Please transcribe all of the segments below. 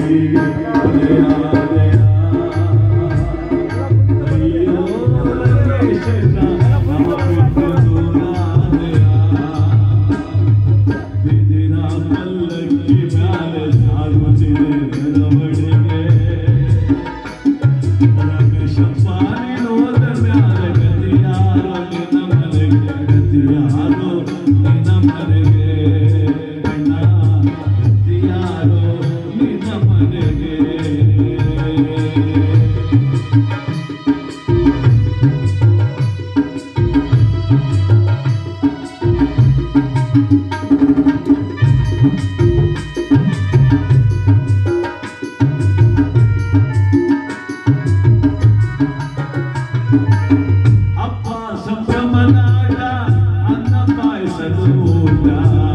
ಅಪ್ಪ ಸಂಭ್ರಮನಾಡ ಅನ್ನ ಪಾಯಸದ ಊಟ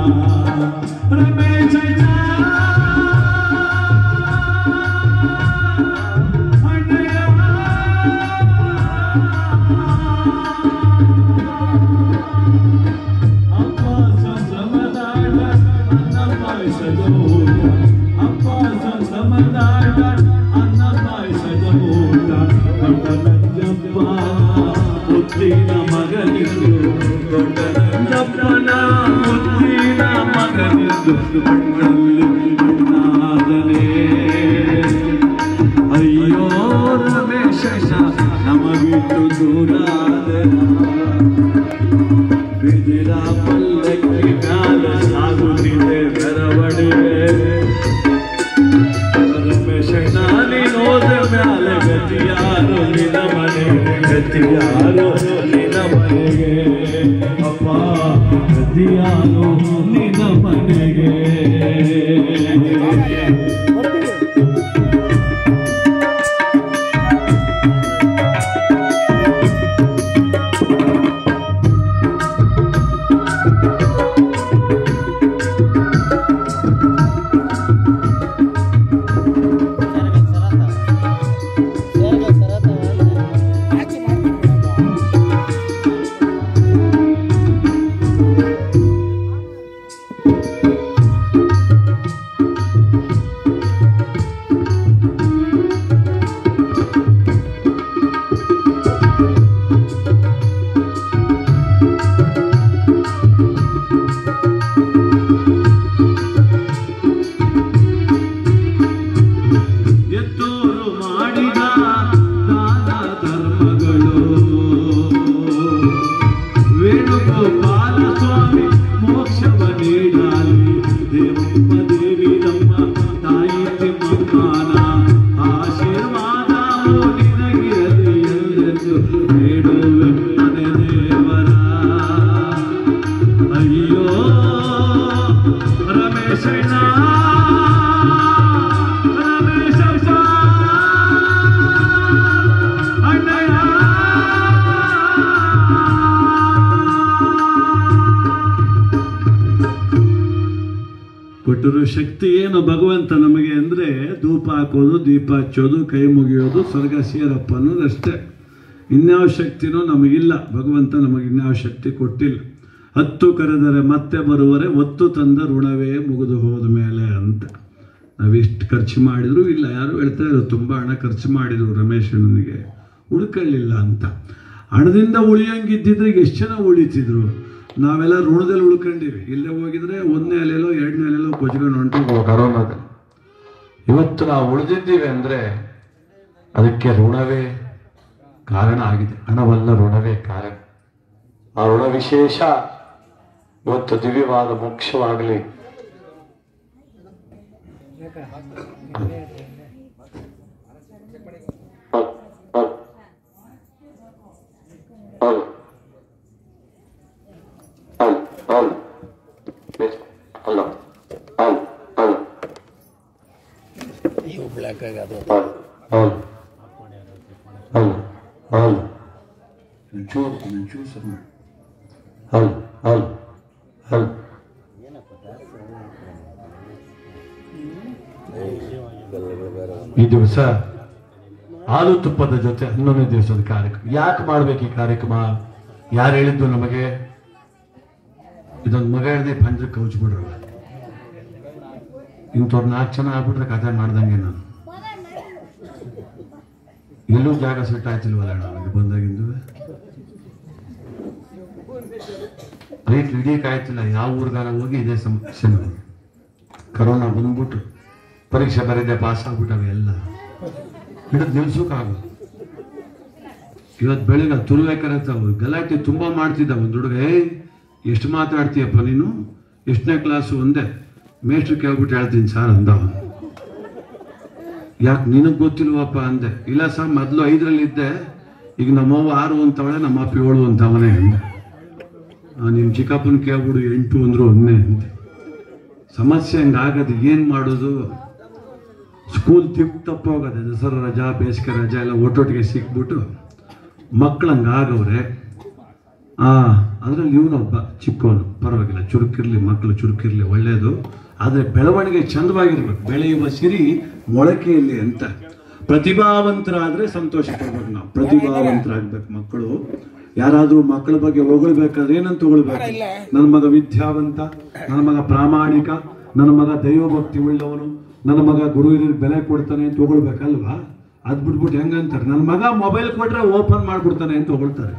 ರಮೇಶ ಅಪ್ಪ ಸಂಭ್ರಮನಾಡ ಅನ್ನ ಪಾಯಸದ ಊಟ ಅಪ್ಪ ಸಂಭ್ರಮನಾಡ ಅನ್ನ ಪಾಯಸದ ಊಟ ದೊಡ್ಡ ನಂಜಪ್ಪ ಮುತ್ತಿನ ಮಗನಿಂದು ದೊಡ್ಡ ನಂಜಪ್ಪನ ಮುತ್ತಿನ ಮಗನಿಂದು ಕಣ್ಣಲ್ಲಿ ನಾದನೆ ಅಯ್ಯೋ ರಮೇಶ ನಮಗಿಟ್ಟು ದೂರಾದ ಬಿದಿರ ಪಲ್ಲಕ್ಕಿ ಮ್ಯಾಲ ಸಾಗುತ್ತಿದೆ ಮೆರವಣಿಗೆ ರಮೇಶನಾನಿ ನೋದ ಮ್ಯಾಲ ಗತಿಯಾರು ನಿನ ಮನೆಗೆ ಗತಿಯಾರು ನಿನ ಮನೆಗೆ ಅಪ್ಪ ಗತಿಯಾರು ನಿನ ಮನೆಗೆ ಎತ್ತೋರು ಮಾಡಿದ ದಾನ ಧರ್ಮಗಳು ವೇಣುಗೋಪಾಲ ಸ್ವಾಮಿ ಮೋಕ್ಷವ ನೀಡಲಿ ದೇವಪ್ಪ ದೇವಿ ನಮ್ಮ ತಾಯಿ ತಿಮ್ಮಮ್ಮನ ಆಶೀರ್ವಾದ ನಿನಗಿರಲಿ ಎಲ್ಲೆಂದು ಬೇಡುವೆ ಮನೆ ದೇವರ ಅಯ್ಯೋ ರಮೇಶಣ್ಣ ರಮೇಶಣ್ಣ ಕೊಟ್ಟರು ಶಕ್ತಿ ಏನು ಭಗವಂತ ನಮಗೆ ಅಂದರೆ ಧೂಪ ಹಾಕೋದು ದೀಪ ಹಚ್ಚೋದು ಕೈ ಮುಗಿಯೋದು ಸ್ವರ್ಗ ಸೇರಪ್ಪ ಅನ್ನೋದು ಅಷ್ಟೇ ಇನ್ಯಾವ ಶಕ್ತಿನೂ ನಮಗಿಲ್ಲ ಭಗವಂತ ನಮಗೆ ಇನ್ಯಾವ ಶಕ್ತಿ ಕೊಟ್ಟಿಲ್ಲ ಹತ್ತು ಕರೆದರೆ ಮತ್ತೆ ಬರುವರೆ ಒತ್ತು ತಂದ ಋಣವೇ ಮುಗಿದು ಹೋದ ಮೇಲೆ ಅಂತ ನಾವಿಷ್ಟು ಖರ್ಚು ಮಾಡಿದ್ರು ಇಲ್ಲ ಯಾರು ಹೇಳ್ತಾ ಇದ್ರು ತುಂಬ ಹಣ ಖರ್ಚು ಮಾಡಿದ್ರು ರಮೇಶನಿಗೆ ಉಳ್ಕೊಳ್ಳಿಲ್ಲ ಅಂತ ಹಣದಿಂದ ಉಳಿಯಂಗಿದ್ದಿದ್ರೆ ಈಗ ಎಷ್ಟು ಜನ ಉಳಿತಿದ್ರು ನಾವೆಲ್ಲ ಋಣದಲ್ಲಿ ಉಳ್ಕೊಂಡಿವಿ ಇಲ್ಲೇ ಹೋಗಿದ್ರೆ ಒಂದನೇ ಅಲೆಯಲ್ಲೋ ಎರಡನೇ ಅಲೆಯಲ್ಲೋ ಕೊಚ್ಕೊಂಡು ಹೊಂಟು ಕರೋನಾದಲ್ಲಿ ಇವತ್ತು ನಾವು ಉಳಿದಿದ್ದೀವಿ ಅಂದ್ರೆ ಅದಕ್ಕೆ ಋಣವೇ ಕಾರಣ ಆಗಿದೆ ಹಣವಲ್ಲ ಋಣವೇ ಕಾರಣ ಆ ಋಣ ವಿಶೇಷ ಇವತ್ತು ದಿವ್ಯವಾದ ಮೋಕ್ಷವಾಗಲಿ ಹೌದು, ಹೌದು. ಹೌದು. ಹೌದು, ಹೌದು. ಬೇಸ್. ಅಲ್ಲ ಹೌದು ಹೌದು ಹೌದು ಹೌದು ಹೌದು ಹೌದು ಚೂರು ಚೂರು ಸರ್ ಮಾಡಿ ಹೌದು ಹೌದು ಹೌದು ಈ ದಿವಸ ಹಾಲು ತುಪ್ಪದ ಜೊತೆ ಹನ್ನೊಂದನೇ ದಿವಸದ ಕಾರ್ಯಕ್ರಮ ಯಾಕೆ ಮಾಡ್ಬೇಕು ಈ ಕಾರ್ಯಕ್ರಮ ಯಾರು ಹೇಳಿದ್ದು ನಮಗೆ ಇದೊಂದು ಮಗ ಹಿಡ್ದು ಪಂಜಕ್ಕೆ ಕೌಚ್ಬಿಡ್ರಲ್ಲ ಇಂಥವ್ರು ನಾಲ್ಕು ಜನ ಆಗ್ಬಿಟ್ರೆ ಕಥೆ ಮಾಡ್ದಂಗೆ ನಾನು ಎಲ್ಲೂ ಜಾಗ ಸೆಟ್ ಆಯ್ತಿಲ್ವಲ್ಲ ನನಗೆ ಬಂದಾಗಿಂದು ರೈಟ್ ಹಿಡಿಯಕ್ಕೆ ಆಯ್ತಿಲ್ಲ ಯಾವ ಊರ್ಗಾರ ಹೋಗಿ ಇದೇ ಸಮಸ್ಯೆ ನಮಗೆ ಕರೋನಾ ಬಂದ್ಬಿಟ್ಟು ಪರೀಕ್ಷೆ ಬರೀದೆ ಪಾಸ್ ಆಗ್ಬಿಟ್ಟವೆ ಎಲ್ಲ ಹಿಡಿದು ನಿಲ್ಸೋಕ್ಕಾಗಲ್ಲ ಇವತ್ತು ಬೆಳಿಗ್ಗೆ ತುರುವೇಕರತ್ತವು ಗಲಾಟೆ ತುಂಬಾ ಮಾಡ್ತಿದ್ದ ಒಂದು ಹುಡುಗ ಏಯ್ ಎಷ್ಟು ಮಾತಾಡ್ತೀಯಪ್ಪ ನೀನು ಎಷ್ಟನೇ ಕ್ಲಾಸು ಒಂದೇ ಮೇಷ್ಟ್ರು ಕೇಳ್ಬಿಟ್ಟು ಹೇಳ್ತೀನಿ ಸರ್ ಅಂದ ಅವನು. ಯಾಕೆ ನಿನಗೆ ಗೊತ್ತಿಲ್ವಪ್ಪ ಅಂದೆ ಇಲ್ಲ ಸರ್ ಮೊದಲು ಐದರಲ್ಲಿ ಇದ್ದೆ ಈಗ ನಮ್ಮವ್ವ ಆರು ಅಂತವಳೆ ನಮ್ಮ ಅಪ್ಪ ಏಳು ಅಂತವನೇ ಅಂದೆ ನಿಮ್ಮ ಚಿಕ್ಕಪ್ಪನ ಕೇಳ್ಬಿಡು ಎಂಟು ಅಂದ್ರು ಒಂದೇ ಅಂದೆ ಸಮಸ್ಯೆ ಹಂಗಾಗದು ಏನು ಮಾಡೋದು ಸ್ಕೂಲ್ ತಿಪ್ ತಪ್ಪೋಗದೆ ದಸರಾ ರಜಾ ಬೇಸಿಗೆ ರಜಾ ಎಲ್ಲ ಒಟ್ಟೊಟ್ಟಿಗೆ ಸಿಕ್ಬಿಟ್ಟು ಮಕ್ಳು ಹಂಗಾಗವ್ರೆ ಆ ಅದ್ರಲ್ಲಿ ಇವನೊಬ್ಬ ಚಿಕ್ಕವನು ಪರವಾಗಿಲ್ಲ ಚುರುಕಿರ್ಲಿ ಮಕ್ಕಳು ಚುರುಕಿರ್ಲಿ ಒಳ್ಳೆಯದು ಆದರೆ ಬೆಳವಣಿಗೆ ಚಂದವಾಗಿರ್ಬೇಕು ಬೆಳೆಯುವ ಸಿರಿ ಮೊಳಕೆಯಲ್ಲಿ ಅಂತ ಪ್ರತಿಭಾವಂತರಾದ್ರೆ ಸಂತೋಷ ಪಡ್ಬೇಕು ನಾವು ಪ್ರತಿಭಾವಂತರಾಗ್ಬೇಕು ಮಕ್ಕಳು ಯಾರಾದ್ರೂ ಮಕ್ಕಳ ಬಗ್ಗೆ ಹೊಗಳ್ಬೇಕಾದ್ರೆ ಏನಂತ ಹೊಗಳ್ಬೇಕು ನನ್ನ ಮಗ ವಿದ್ಯಾವಂತ ನನ್ನ ಮಗ ಪ್ರಾಮಾಣಿಕ ನನ್ನ ಮಗ ದೈವಭಕ್ತಿ ಉಳ್ಳವನು ನನ್ನ ಮಗ ಗುರು ಹಿರಿಯರಿಗೆ ಬೆಲೆ ಕೊಡ್ತಾನೆ ಅಂತ ಹೊಗಳ್ಬೇಕಲ್ವಾ ಅದ್ ಬಿಟ್ಬಿಟ್ಟು ಹೆಂಗಂತಾರೆ ನನ್ನ ಮಗ ಮೊಬೈಲ್ ಕೊಟ್ರೆ ಓಪನ್ ಮಾಡ್ಬಿಡ್ತಾನೆ ಅಂತ ಹೊಗಳ್ತಾರೆ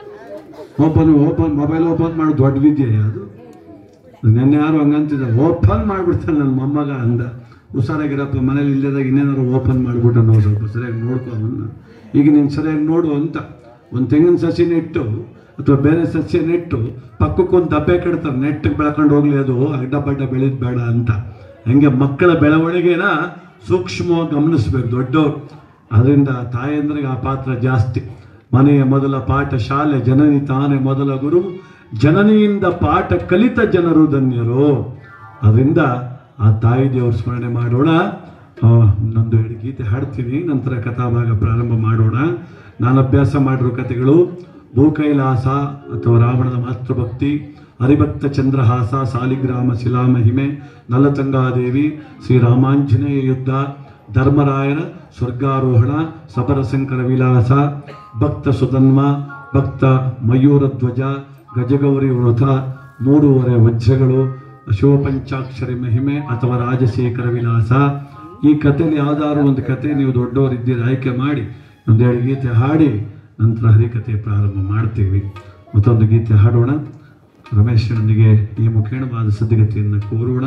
ಓಪನ್ ಓಪನ್ ಮೊಬೈಲ್ ಓಪನ್ ಮಾಡಿ ದೊಡ್ಡ ವಿದ್ಯೆ ಅದು ನೆನ್ನೆ ಯಾರು ಹಂಗಂತಿದ್ದ ಓಪನ್ ಮಾಡ್ಬಿಡ್ತಾನೆ ನನ್ನ ಮೊಮ್ಮಗ ಅಂದ ಹುಷಾರಾಗಿರಪ್ಪ ಮನೇಲಿ ಇಲ್ಲದಾಗ ಇನ್ನೇನಾದ್ರು ಓಪನ್ ಮಾಡ್ಬಿಟ್ಟ ನಾವು ಸ್ವಲ್ಪ ಸರಿಯಾಗಿ ನೋಡ್ಕೊ ಅವನ್ನ ಈಗ ನೀನು ಸರಿಯಾಗಿ ನೋಡು ಅಂತ ಒಂದು ತೆಂಗಿನ ಸಸಿ ನೆಟ್ಟು ಅಥವಾ ಬೇರೆ ಸಸ್ಯ ನೆಟ್ಟು ಪಕ್ಕಕ್ಕೊಂದು ದಬ್ಬೆ ಕೆಡ್ತಾರೆ ನೆಟ್ಟಿಗೆ ಬೆಳ್ಕೊಂಡು ಹೋಗ್ಲಿ ಅದು ಅಡ್ಡ ಬಡ್ಡ ಬೆಳೆದ್ ಬೇಡ ಅಂತ ಹಂಗೆ ಮಕ್ಕಳ ಬೆಳವಣಿಗೆನ ಸೂಕ್ಷ್ಮವಾಗಿ ಗಮನಿಸ್ಬೇಕು ದೊಡ್ಡವ್ರು ಅದರಿಂದ ತಾಯಂದ್ರಿಗೆ ಆ ಪಾತ್ರ ಜಾಸ್ತಿ ಮನೆಯ ಮೊದಲ ಪಾಠ ಶಾಲೆ ಜನನಿ ತಾನೇ ಮೊದಲ ಗುರು ಜನನಿಯಿಂದ ಪಾಠ ಕಲಿತ ಜನರು ಧನ್ಯರು ಅದರಿಂದ ಆ ತಾಯಿ ದೇವ್ರ ಸ್ಮರಣೆ ಮಾಡೋಣ ಆ, ನಂದು ಎರಡು ಗೀತೆ ಹಾಡ್ತೀನಿ ನಂತರ ಕಥಾಭಾಗ ಪ್ರಾರಂಭ ಮಾಡೋಣ ನಾನು ಅಭ್ಯಾಸ ಮಾಡಿರೋ ಕಥೆಗಳು ಭೂಕೈಲಾಸ ಅಥವಾ ರಾವಣನ ಮಾತೃಭಕ್ತಿ ಹರಿಭಕ್ತ ಚಂದ್ರಹಾಸ ಸಾಲಿಗ್ರಾಮ ಶಿಲಾಮಹಿಮೆ ನಲತಂಗಾದೇವಿ ಶ್ರೀರಾಮಾಂಜನೇಯ ಯುದ್ಧ ಧರ್ಮರಾಯನ ಸ್ವರ್ಗಾರೋಹಣ ಸಬರಶಂಕರ ವಿಲಾಸ ಭಕ್ತ ಸುಧನ್ವ ಭಕ್ತ ಮಯೂರಧ್ವಜ ಗಜಗೌರಿ ವೃಥ ಮೂರುವರೆ ವಜ್ರಗಳು ಶಿವಪಂಚಾಕ್ಷರಿ ಮಹಿಮೆ ಅಥವಾ ರಾಜಶೇಖರ ವಿಲಾಸ ಈ ಕಥೆಯಲ್ಲಿ ಯಾವ್ದಾದ್ರು ಒಂದು ಕತೆ ನೀವು ದೊಡ್ಡವರಿದ್ದೀರಿ ಆಯ್ಕೆ ಮಾಡಿ ಒಂದೆರಡು ಗೀತೆ ಹಾಡಿ ನಂತರ ಹರಿಕತೆ ಪ್ರಾರಂಭ ಮಾಡ್ತೀವಿ ಮತ್ತೊಂದು ಗೀತೆ ಹಾಡೋಣ ರಮೇಶನಿಗೆ ಈ ಮುಖೇಣವಾದ ಸದ್ಗತಿಯನ್ನು ಕೋರೋಣ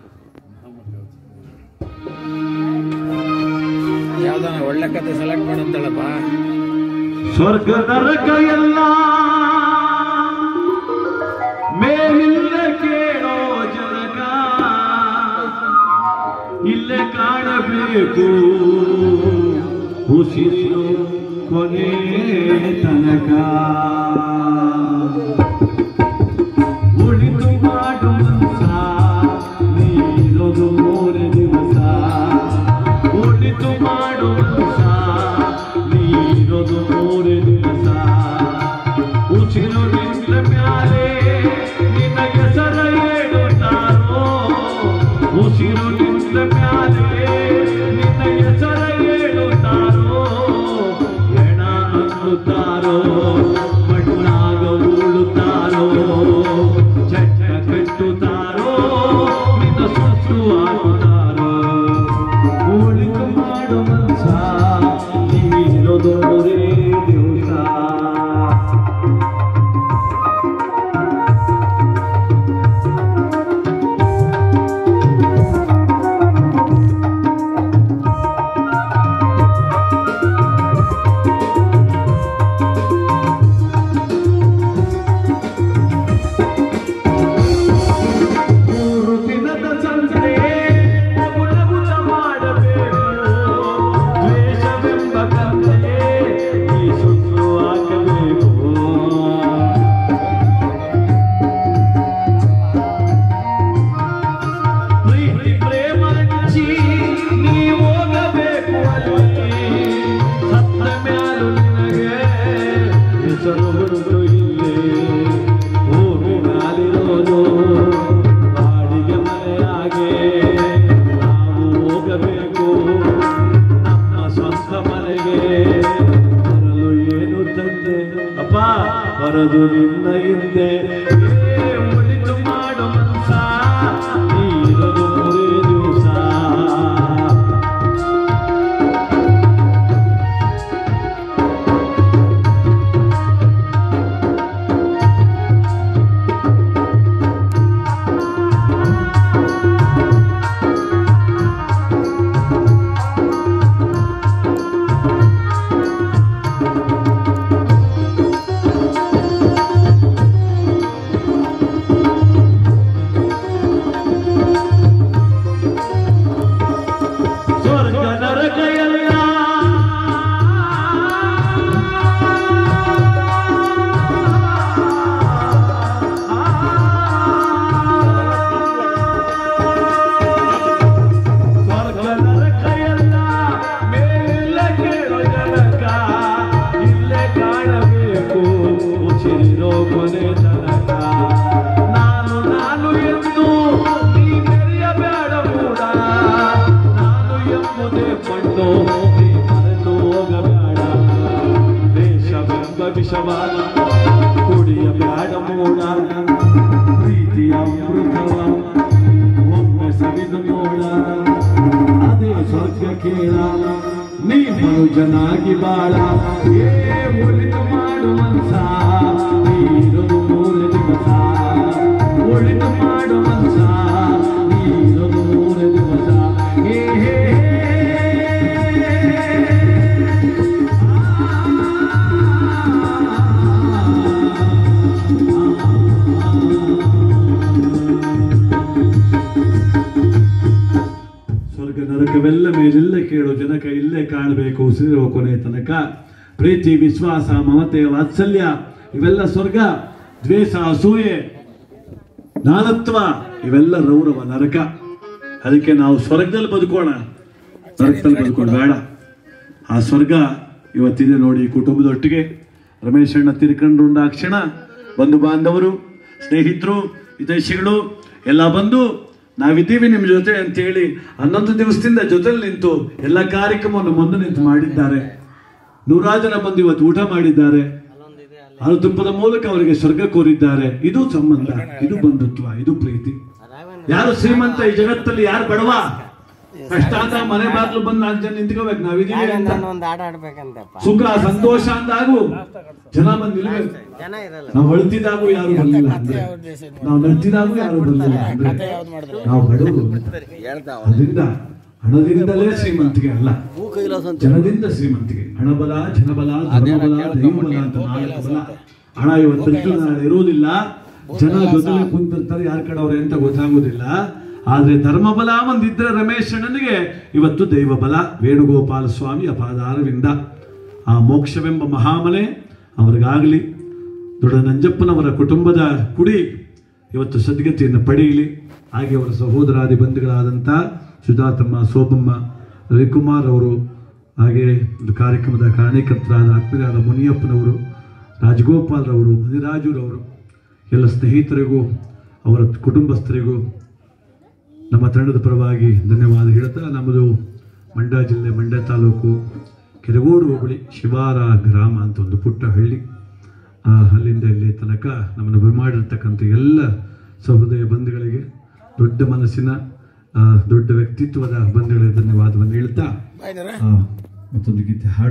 ಯಾವ್ದಾನ ಒಳ್ಳೆ ಕತೆ ಸೆಲೆಕ್ಟ್ ಮಾಡಂತಳಪ್ಪ ಸ್ವರ್ಗ ನರಕ ಎಲ್ಲ ಮೇಲಿಲ್ಲ ಕೇಳೋ ಜನಕ ಇಲ್ಲೇ ಕಾಣಬೇಕು ಉಸಿರು ಕೊನೆ ತನಕ ಉಳಿದು ಮಾಡು ಮನ್ಸ ನೀರೋದು ಮೂರು ದಿವಸ ಉಳಿದು ಮಾಡು ಮನ್ಸ ನೀರೋದು ಮೂರು ದಿವಸ ಉಸಿರು ನಿಂತ ಮ್ಯಾಲೆ ನಿನ್ನ ಹೆಸರ ಹೇಳುತ್ತಾರೋ ಉಸಿರು ನಿಂತ ಮ್ಯಾಲೆ ನಿನ್ನ ಹೆಸರ ಹೇಳುತ್ತಾರೋ ಹೆಣ ಅನ್ನುತ್ತಾರೋ ಮಣ್ಣಾಗ ಉಳುತ್ತಾರೋ ಚಟ್ಟ ಕಟ್ಟುತ್ತಾರೋ ನಿನ್ನ ಸುತ್ತು ಹಾಕುತ್ತಾರೋ ಉಳಿದು ಮಾಡು ಮನ್ಸ ನೀನೊದು ಮೂರೇ ದಿವಸ ಮೂರು ದಿನದ ಸಂತೆ ಮುಗುಳ ಮಾಡಬೇಕು ದ್ವೇಷವೆಂಬ ಕಂತೆ ಈ ಸುತ್ತು ಹಾಕಬೇಕು ಪ್ರೀತಿ ಪ್ರೇಮ ಹಂಚಿ ನೀ ಹೋಗಬೇಕು ಅಲ್ಲಿ ಸತ್ತ ಮ್ಯಾಲು ನಿನಗೆ ಹೆಸರು ಹುಡುಕು ಇಲ್ಲಿ ಭೂಮಿ ಮ್ಯಾಲಿರೋದು ಬಾಡಿಗೆ ಮನೆಯಾಗೆ ನಾವು ಹೋಗಬೇಕು ನಮ್ಮ ಸ್ವಂತ ಮನೆಗೆ ಬರಲು ಏನು ತಂದೆ ಅಪ್ಪ ಬರದು ನಿನ್ನ ಹಿಂದೆ ಏ ಉಳಿದು ಮಾಡು ಮನ್ಸ ನೀರದು ಮೂರೇ ದಿವಸ ಸ್ವರ್ಗ ನರಕ ಎಲ್ಲ ಸ್ವರ್ಗ ನರಕ ಎಲ್ಲ ಮೇಲೆ ಕೇಳೋ ಜನಕ ಇಲ್ಲೇ ಕಾಣಬೇಕು ಉಸಿರಿರೋ ಕೊನೆ ತನಕ ನಾನು ನಾನು ಎಂದು ನೀ ಮೆರೆಯಬೇಡ ಮೂಡ ನಾನು ಎಂಬುದೇ ಮಣ್ಣು ನೀ ಮರೆತು ಹೋಗಬೇಡ ದೇಶವೆಂಬ ವಿಷವಾದ ಕುಡಿಯಬೇಡ ಮೂಡ ಪ್ರೀತಿಯ ಅಮೃತವ ಒಮ್ಮೆ ಸವಿದು ನೋಡ ಅದೇ ಸ್ವರ್ಗ ಕೇಳ ನೀ ಮನುಜನಾಗಿ ಬಾಳ ಏ ಒಳಿತು ಮಾಡು ಮನ್ಸ ನೀರದು ಮೂರು ದಿವಸ ಒಳಿತು ಮಾಡು ಮನ್ಸ ನೀರದು ಮೂರು ದಿವಸ ಹೇ ಹೇ ಸ್ವರ್ಗ ನರಕವೆಲ್ಲ ಮೇಲೆಲ್ಲ ಕೇಳೋ ಜನಕ ಇಲ್ಲೇ ಕಾಣಬೇಕು ಉಸಿರಿರುವ ಕೊನೆ ತನಕ ಪ್ರೀತಿ ವಿಶ್ವಾಸ ಮಮತೆ ವಾತ್ಸಲ್ಯ ಇವೆಲ್ಲ ಸ್ವರ್ಗ ದ್ವೇಷ ಅಸೂಯೆ ನಾನತ್ವ ಇವೆಲ್ಲ ರೌರವ ನರಕ ಅದಕ್ಕೆ ನಾವು ಸ್ವರ್ಗದಲ್ಲಿ ಬದುಕೋಣ ನರಕದಲ್ಲಿ ಬದುಕೋಣ ಬೇಡ ಆ ಸ್ವರ್ಗ ಇವತ್ತಿದೆ ನೋಡಿ ಕುಟುಂಬದೊಟ್ಟಿಗೆ ರಮೇಶ್ ಅಣ್ಣ ತಿರ್ಕೊಂಡುಂಡ ಆ ಕ್ಷಣ ಬಂಧು ಬಾಂಧವರು ಸ್ನೇಹಿತರು ಹಿತೈಷಿಗಳು ಎಲ್ಲ ಬಂದು ನಾವಿದ್ದೀವಿ ನಿಮ್ಮ ಜೊತೆ ಅಂತೇಳಿ ಹನ್ನೊಂದು ದಿವಸದಿಂದ ಜೊತೆಲಿ ನಿಂತು ಎಲ್ಲ ಕಾರ್ಯಕ್ರಮವನ್ನು ಮುಂದೆ ನಿಂತು ಮಾಡಿದ್ದಾರೆ ನೂರಾರು ಜನ ಬಂದು ಇವತ್ತು ಊಟ ಮಾಡಿದ್ದಾರೆ ಹಾಲು ತುಪ್ಪದ ಮೂಲಕ ಅವರಿಗೆ ಸ್ವರ್ಗ ಕೋರಿದ್ದಾರೆ ಇದು ಸಂಬಂಧ ಇದು ಬಂಧುತ್ವ ಇದು ಪ್ರೀತಿ ಯಾರು ಶ್ರೀಮಂತ ಈ ಜಗತ್ತಲ್ಲಿ ಯಾರು ಬಡವ ಕಷ್ಟ ಅಂತ ಮನೆ ಬಾಗ್ಲು ಬಂದು ನಾಲ್ಕು ಜನ ನಿಂತ್ಕೋಬೇಕು ನಾವಿದೀವಿ ಅಂತ ಒಂದು ಆಟ ಆಡ್ಬೇಕಂತಪ್ಪ ಸುಖ ಸಂತೋಷ ಅಂದಾಗೂ ಜನ ಬಂದು ನಿಲ್ಬೇಕು ಜನ ಇರಲ್ಲ ನಾವು ಅಳ್ತಿದಾಗೂ ಯಾರು ಬರಲಿಲ್ಲ ಅಂದ್ರೆ ನಾವು ನಡ್ತಿದಾಗೂ ಯಾರು ಬರಲಿಲ್ಲ ಅಂದ್ರೆ ನಾವು ಬಡವರು ಅಂತ. ಹೇಳ್ತಾವ ಅದರಿಂದ ಹಣದಿಂದಲೇ ಶ್ರೀಮಂತಿಗೆ ಅಲ್ಲ ಹೂ ಕೈಲಾಸ ಅಂತ ಜನದಿಂದ ಶ್ರೀಮಂತಿಗೆ ಹಣಬಲ ಜನಬಲ ಧರ್ಮಬಲ ದೈವಬಲ ಅಂತ ನಾಲ್ಕು ಬಲ ಹಣ ಇವತ್ತಿಟ್ಟು ನಾಳೆ ಇರುವುದಿಲ್ಲ ಜನ ಜೊತೆಲೆ ಕುಂತಿರ್ತಾರೆ ಯಾರ ಕಡೆ ಅವ್ರೆ ಅಂತ ಗೊತ್ತಾಗೋದಿಲ್ಲ ಆದ್ರೆ ಧರ್ಮಬಲ ಒಂದಿದ್ರೆ ರಮೇಶ್ ಅಣ್ಣನಿಗೆ ಇವತ್ತು ದೈವಬಲ ವೇಣುಗೋಪಾಲ ಸ್ವಾಮಿ ಅಪಾದಾರವಿಂದ ಆ ಮೋಕ್ಷವೆಂಬ ಮಹಾಮನೆ ಅವ್ರಿಗಾಗಲಿ ದೊಡ್ಡ ನಂಜಪ್ಪನವರ ಕುಟುಂಬದ ಕುಡಿ ಇವತ್ತು ಸದ್ಗತಿಯನ್ನು ಪಡೆಯಲಿ ಹಾಗೆ ಅವರ ಸಹೋದರಾದಿ ಬಂಧುಗಳಾದಂಥ ಸುಧಾತಮ್ಮ ಸೋಮಮ್ಮ ರವಿಕುಮಾರ್ ಅವರು ಹಾಗೆ ಒಂದು ಕಾರ್ಯಕ್ರಮದ ಕಾರಣೀಕರ್ತರಾದ ಆತ್ಮೀಯರಾದ ಮುನಿಯಪ್ಪನವರು ರಾಜಗೋಪಾಲ್ರವರು ಮುನಿರಾಜುರವರು ಎಲ್ಲ ಸ್ನೇಹಿತರಿಗೂ ಅವರ ಕುಟುಂಬಸ್ಥರಿಗೂ ನಮ್ಮ ತಂಡದ ಪರವಾಗಿ ಧನ್ಯವಾದ ಹೇಳ್ತಾ ನಮ್ಮದು ಮಂಡ್ಯ ಜಿಲ್ಲೆ ಮಂಡ್ಯ ತಾಲೂಕು ಕೆರಗೋಡು ಹೋಬಳಿ ಶಿವಾರ ಗ್ರಾಮ ಅಂತ ಒಂದು ಪುಟ್ಟ ಹಳ್ಳಿ ಆ, ಅಲ್ಲಿಂದ ಇಲ್ಲಿ ತನಕ ನಮ್ಮನ್ನು ಬರಮಾಡಿರ್ತಕ್ಕಂಥ ಎಲ್ಲ ಸಹೃದಯ ಬಂಧುಗಳಿಗೆ ದೊಡ್ಡ ಮನಸ್ಸಿನ ಆ, ದೊಡ್ಡ ವ್ಯಕ್ತಿತ್ವದ ಬಂಧುಗಳಿಗೆ ಧನ್ಯವಾದವನ್ನು ಹೇಳ್ತಾ ಆ, ಮತ್ತೊಂದು ಗೀತೆ ಹಾಡು